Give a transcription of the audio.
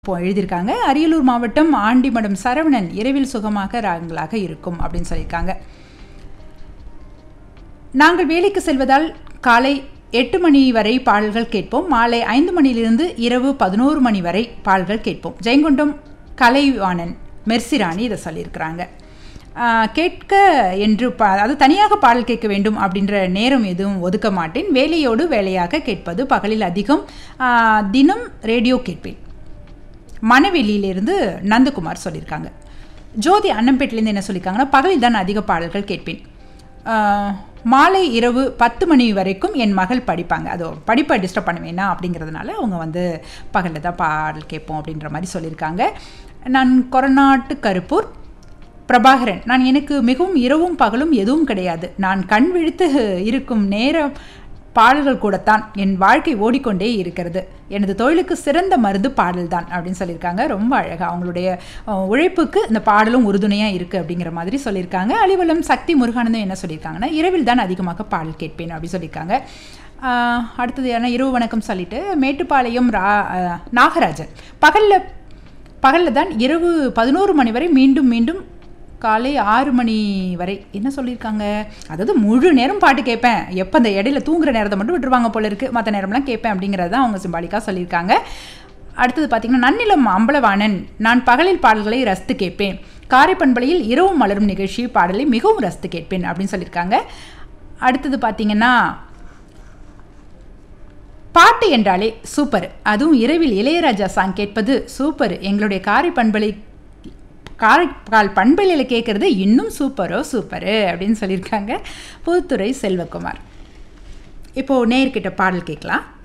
இப்போ எழுதியிருக்காங்க அரியலூர் மாவட்டம் ஆண்டிமடம் சரவணன் இரவில் சுகமாக ராகங்களாக இருக்கும் அப்படின்னு சொல்லியிருக்காங்க நாங்கள் வேலைக்கு செல்வதால் காலை எட்டு மணி வரை பாடல்கள் கேட்போம் மாலை ஐந்து மணியிலிருந்து இரவு பதினோரு மணி வரை பாடல்கள் கேட்போம் ஜெயங்கொண்டம் கலைவாணன் மெர்சிராணி இதை சொல்லியிருக்கிறாங்க ஆஹ், கேட்க என்று பா அது தனியாக பாடல் கேட்க வேண்டும் அப்படின்ற நேரம் எதுவும் ஒதுக்க மாட்டேன் வேலையோடு வேலையாக கேட்பது பகலில் அதிகம் ஆஹ், தினம் ரேடியோ கேட்பேன் மணவெளியிலிருந்து நந்தகுமார் சொல்லியிருக்காங்க ஜோதி அன்னம்பேட்டிலேருந்து என்ன சொல்லியிருக்காங்கன்னா பகலில் தான் அதிக பாடல்கள் கேட்பேன் ஆஹ், மாலை இரவு பத்து மணி வரைக்கும் என் மகள் படிப்பாங்க அது படிப்பை டிஸ்டர்ப் பண்ண வேணாம் அப்படிங்கிறதுனால அவங்க வந்து பகலில் தான் பாடல் கேட்போம் அப்படின்ற மாதிரி சொல்லியிருக்காங்க நான் கொரநாட்டு கருப்பூர் பிரபாகரன் நான் எனக்கு மிகவும் இரவும் பகலும் எதுவும் கிடையாது நான் கண் விழித்து இருக்கும் நேரம் பாடல்கள் கூடத்தான் என் வாழ்க்கை ஓடிக்கொண்டே இருக்கிறது எனது தொழிலுக்கு சிறந்த மருந்து பாடல் தான் அப்படின்னு சொல்லியிருக்காங்க ரொம்ப அழகாக அவங்களுடைய அஹ், உழைப்புக்கு இந்த பாடலும் உறுதுணையாக இருக்குது அப்படிங்கிற மாதிரி சொல்லியிருக்காங்க அலிவலம் சக்தி முருகானந்தம் என்ன சொல்லியிருக்காங்கன்னா இரவில் தான் அதிகமாக பாடல் கேட்பேன் அப்படின்னு சொல்லியிருக்காங்க ஆஹ், அடுத்தது ஏன்னா இரவு வணக்கம் சொல்லிட்டு மேட்டுப்பாளையம் ரா அஹ், நாகராஜன் பகலில் பகலில் தான் இரவு பதினோரு மணி வரை மீண்டும் மீண்டும் காலை ஆறு மணி வரை என்ன சொல்லியிருக்காங்க அதாவது முழு நேரம் பாட்டு கேட்பேன் எப்போ அந்த இடையில தூங்குற நேரத்தை மட்டும் விட்டுருவாங்க போல இருக்கு மற்ற நேரம்லாம் கேட்பேன் அப்படிங்கிறது தான் அவங்க சிம்பாலிக்காக சொல்லியிருக்காங்க அடுத்தது பார்த்தீங்கன்னா நன்னிலம் அம்பலவாணன் நான் பகலில் பாடல்களை ரசித்து கேட்பேன் காரைப்பண்பலையில் இரவு மலரும் நிகழ்ச்சி பாடலை மிகவும் ரசித்து கேட்பேன் அப்படின்னு சொல்லியிருக்காங்க அடுத்தது பார்த்தீங்கன்னா பாட்டு என்றாலே சூப்பர் அதுவும் இரவில் இளையராஜா சாங் கேட்பது சூப்பர் எங்களுடைய காரை பண்பலை காரைக்கால் பண்பலையில் கேட்குறது இன்னும் சூப்பரோ சூப்பரு அப்படின்னு சொல்லியிருக்காங்க புதுத்துறை செல்வகுமார் இப்போது நேர்கிட்ட பாடல் கேட்கலாம்